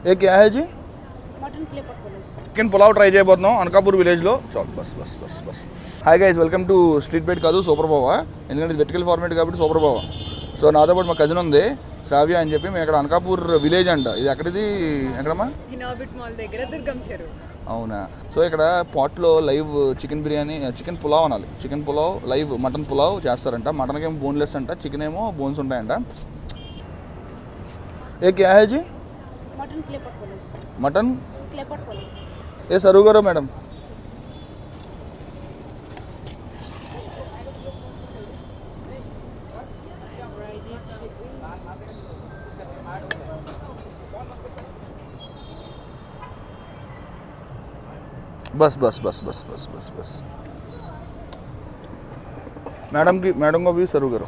ఏ క్యా హై జీ మటన్ ప్లే పట్టుకోలేదు చికెన్ పులావ్ ట్రై చేయబోతున్నాం అనకాపూర్ విలేజ్లో చాలు బస్ బస్ బస్ బస్ hi guys welcome to street byte కాదు సూపర్ బావా ఎందుకంటే ఇది వెటికల్ ఫార్మేట్ కాబట్టి సూపర్ బావా సో నాతో పాటు మా కజిన్ ఉంది శ్రావ్య అని చెప్పి మేము ఇక్కడ అనకాపూర్ విలేజ్ అంట ఇది ఎక్కడిది ఎక్కడమ్మా ఇనాబిట్ మాల్ దగ్గర దుర్గం చెరువు అవునా సో ఇక్కడ పాట్లో live chicken biryani chicken pulao అనాలి chicken pulao live mutton pulao చేస్తారంట మటన్కి ఏమో బోన్లెస్ అంట చికెన్ ఏమో బోన్స్ ఉంటాయంట ఏ క్యా హై జీ మటన్ ప్లే పట్టుకోలేదు మటన్ ప్లే పట్టుకోలేదు ఏ సర్వ్ కరో మేడం बस बस बस बस बस बस बस मैडम की मैडम को भी सर्व करो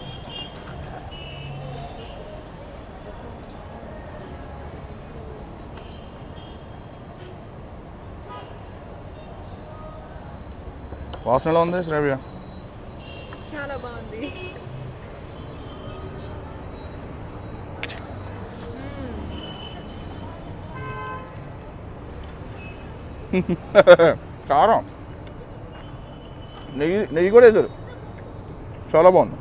వాసన ఎలా ఉంది శ్రావ్య చాలా బాగుంది కారం నెయ్యి నెయ్యి కూడా వేశారు చాలా బాగుంది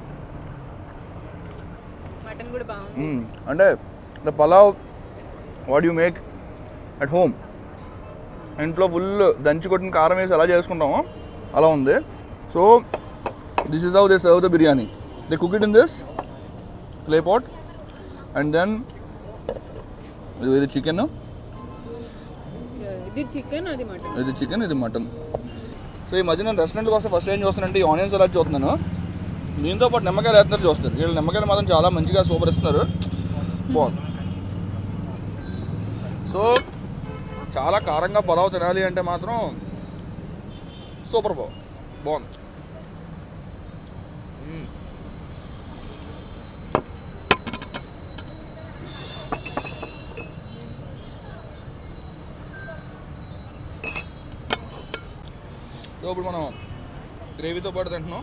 మటన్ కూడా బాగుంది మ్మ్. అంటే the pulao what you make at home ఇంట్లో ఫుల్ దంచి కొట్టిన కారం వేసి ఎలా చేసుకుంటామో అలా ఉంది so this is how they serve the biryani they cook it in this clay pot and then ఇది చికెన్ ఇది చికెన్ అది మటన్ ఇది చికెన్ ఇది మటన్ సో ఈ మధ్య నేను రెస్టారెంట్కి వస్తే ఫస్ట్ ఏం చూస్తానంటే ఈ ఆనియన్స్ ఎలా చూస్తున్నాను దీంతో పాటు నిమ్మకాయలు వేస్తున్నారు చూస్తారు వీళ్ళు నిమ్మకాయలు మాత్రం చాలా మంచిగా సూపర్ ఇస్తున్నారు బాగుంది సో చాలా కారంగా పలావ్ తినాలి అంటే మాత్రం సూపర్ బాగు బాగుంది మ్మ్. సో ఇప్పుడు మనం గ్రేవీతో పాటు తింటున్నాం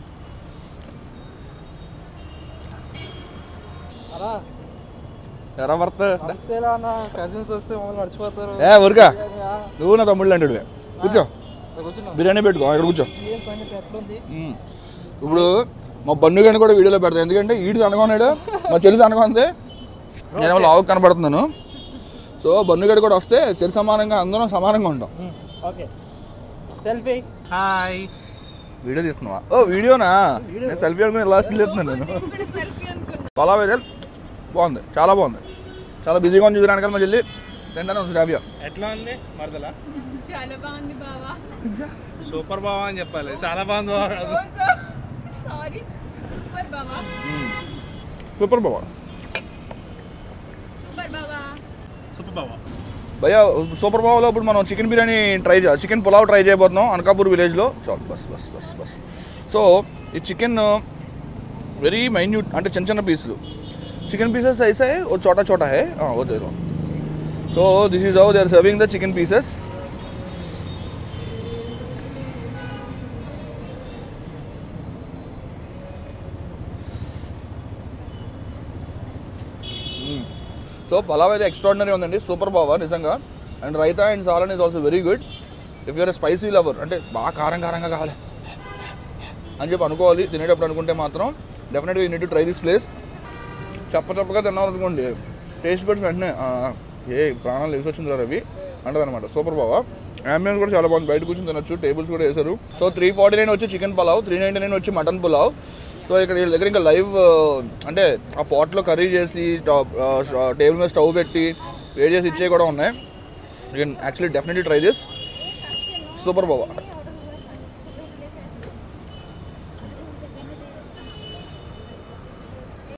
ఎరా వర్త అంతేలా అన్న కజిన్స్ వస్తే మమ్మల్ని మర్చిపోతారు ఏ ఊరికా నువ్వు నా తమ్ముళ్ళు అంటాడు కూర్చో కూర్చున్నాం బిర్యానీ పెట్టుకో ఇక్కడ కూర్చో ఏ సంగతి ఎట్లుంది మ్మ్. ఇప్పుడు మా బండు గారిని కూడా వీడియోలో పెడతాను ఎందుకంటే ఈడు అనుకున్నాడు మా చెల్లి అనుకుంది నేను లావు కనబడుతున్నాను సో బన్నుగడి కూడా వస్తే చెల్లి సమానంగా అందరం సమానంగా ఉంటాం ఓకే సెల్ఫీ హాయ్ వీడియో తీస్తున్నావా ఓ వీడియోనా నేను సెల్ఫీ అనుకుని ఇలా చెల్లిస్తున్నాను నేను సెల్ఫీ అనుకున్నా పలావ్ అయితే బాగుంది చాలా బాగుంది చాలా బిజీగా ఉంది చూడడానికి మా చెల్లి తింటానే ఉంది శ్రావ్య ఎట్లా ఉంది మరదలా చాలా బాగుంది బావా సూపర్ బావా అని చెప్పాలి చాలా బాగుంది బావా కాదు. సారీ సూపర్ బావా సూపర్ బాబా సూపర్ బావా సూపర్ బావా భయ్యా సూపర్ బావులో ఇప్పుడు మనం చికెన్ బిర్యానీ ట్రై చే చికెన్ పులావ్ ట్రై చేయబోతున్నాం అనకాపూర్ విలేజ్లో చాలు బస్ బస్ బస్ బస్ సో ఈ చికెన్ వెరీ మైన్యూట్ అంటే చిన్న చిన్న పీసులు చికెన్ పీసెస్ ఐసా హై ఓ చోటా చోటా హై ఓ దే so this is how they are serving the chicken pieces so pulao అయితే ఎక్స్ట్రాడినరీ ఉందండి సూపర్ బావా నిజంగా and raita and salan is also very good if you're spicy lover అంటే బాగా కారం కారంగా కావాలి అని చెప్పి అనుకోవాలి తినేటప్పుడు అనుకుంటే మాత్రం డెఫినెట్గా you need to try this place చెప్ప చెప్పగా తిన్నాం అనుకోండి టేస్ట్ బట్టి వెంటనే "ఆ, ఏ ప్రాణాలు లేచి వచ్చింది రవి అంటదనమాట సూపర్ బావా అంబియన్స్ కూడా చాలా బాగుంది బయట కూర్చొని తినొచ్చు టేబుల్స్ కూడా వేశారు సో త్రీ ఫార్టీ నైన్ వచ్చి chicken pulao three ninety nine వచ్చి మటన్ పులావ్ సో ఇక్కడ వీళ్ళ దగ్గర ఇంకా లైవ్ అంటే ఆ పాట్లో కర్రీ చేసి టేబుల్ మీద స్టవ్ పెట్టి వేడి చేసి ఇచ్చే కూడా ఉన్నాయి you can actually definitely try this super బావా